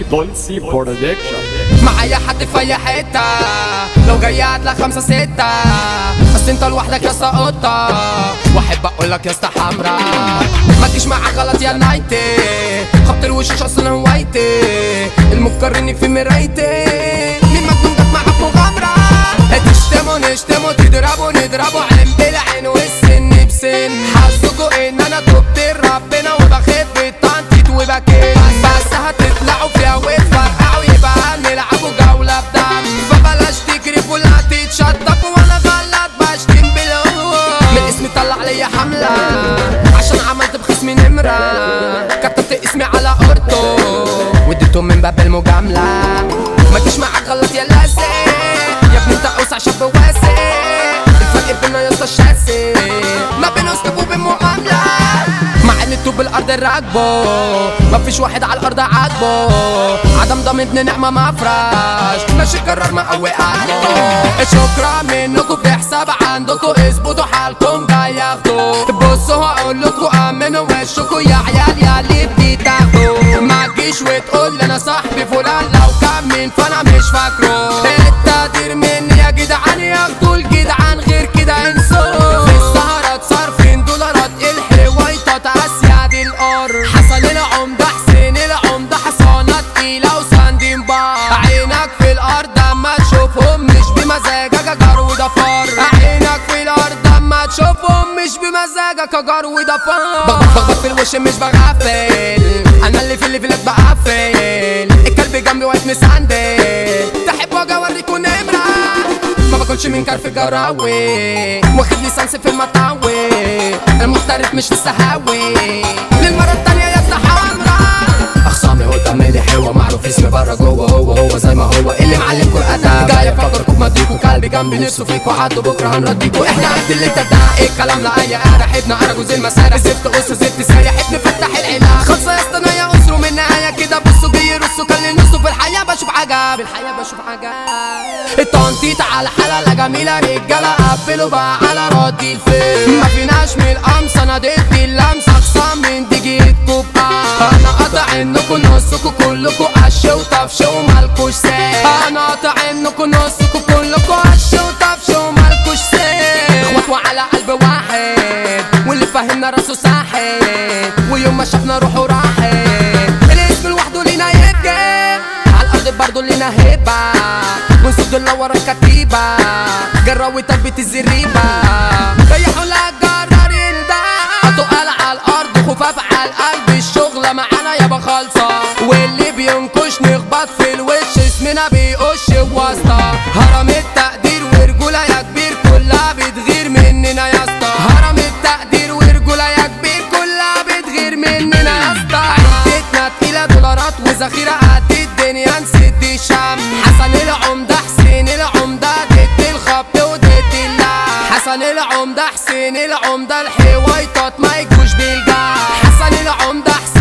دولسي برودكشن معايا حد في اي حتة لو جاي هتلاقي خمسة ستة بس انت لوحدك يا اسطى قطة واحب اقول لك يا اسطى حمرا ما تجيش معاك غلط يا نايتي خبط الوشوش اصلا هوايتي المفكرني في مرايتي مين مجنون جت معاك مغامرة تشتموا نشتموا تضربوا نضربوا عين بالعين والسن بسن حظكوا ان انا تبت ربنا وبخف التنطيط وبكين بس هتطلعوا فيها وتفرقعوا يبقى هنلعبوا جولة بدم فبلاش تجري ولا تتشطبوا وانا غلط بشتم بالهوا من اسمي طلع ليا حملة عشان عملت بخصمي نمرة كتبت اسمي على اورتو واديته من باب المجاملة ما تجيش معاك غلط يا لاسي يا ابني انت اوسع شاب واسع الفرق بينا يا اسطى الشاسي ما بين اسلوب وبين معاملة مع ان الطوب الارض راكبه مفيش واحد على الارض عاجبه عدم ضمنتني نعمه مفرش ماشي قرار ما قوي قلبه شكرا منكم في حساب عندكم اثبتوا حالكم جاي ياخدوا بصوا هقول لكم امنوا وشكوا يا عيال يا اللي بتاخدوا ما تجيش وتقول لي انا صاحبي فلان لو كان مين فانا مش فاكره التقدير مني يا جدعان ياخدوا الجدعان غير كده انسوا في السهرات صارفين دولارات الحويطات اسياد الار حسن العمدة حسين العمدة حصانة تقيلة وساندين بار عينك في الارض اما تشوفهم مش بمزاجك جار وده فار عينك في الارض اما تشوفهم مش بمزاجك جار وده فار بخبط في الوش مش بغفل انا اللي في اللي في لك بقفل الكلب جنبي واقف مسندل تحب اجي اوريكوا نمرة ما باكلش من كرف جراوي واخد ليسانس في المطاوي انا محترف مش لسه هاوي للمرة التانية يا ابن حمرا اخصامي قدامي دي حلوة معروف اسمي برا جوه هو هو زي ما هو اللي معلمكوا الادب جاي افكركوا بمضيكوا قلبي جنبي نفسه فيكوا عدوا بكره هنرديكوا احنا قد اللي انت بتاع ايه الكلام لا اي قارح ابن ارجو زي المسارح زفت قص زفت سايح ابن فتح العلاج خلصة يا اسطى انا يا اسره من نهاية كده بصوا بيرصوا كل نصوا في الحياة بشوف عجب في الحياة بشوف عجب التنطيط على حالة لا جميلة رجالة قفلوا بقى على ردي الفيلم ما فيناش من القمص انا ضد اللمسة اخصام من دي جيتكوا بقى انا قاطع انكوا نصكوا كلكوا قش وطفش ومالكوش ساق انا قاطع انكوا نصكوا كلكوا قش وطفش ومالكوش ساق اخوات وعلى قلب واحد واللي فهمنا راسه ساحب ويوم ما شافنا روحه راحت الاسم لوحده لينا يبقى على الارض برضه لينا هبه ونصد اللي ورا الكتيبه جراوي تربيه الزريبه ريحوا لك جرار ده تقال على الارض خفاف على القلب الشغله معانا يابا خالصه واللي بينكش نخبط في الوش اسمنا بيقش بواسطه هرم التقدير ورجوله يا كبير كلها بتغير مننا يا اسطى هرم التقدير ورجوله يا كبير كلها بتغير مننا يا اسطى عدتنا تقيله دولارات وذخيره قد الدنيا نسد الشام حسن العمده حسين العمده ضد الخبط وضد اللعب حسن العمده حسين العمده الحويطات ما يجوش بالجاه حسن العمده حسين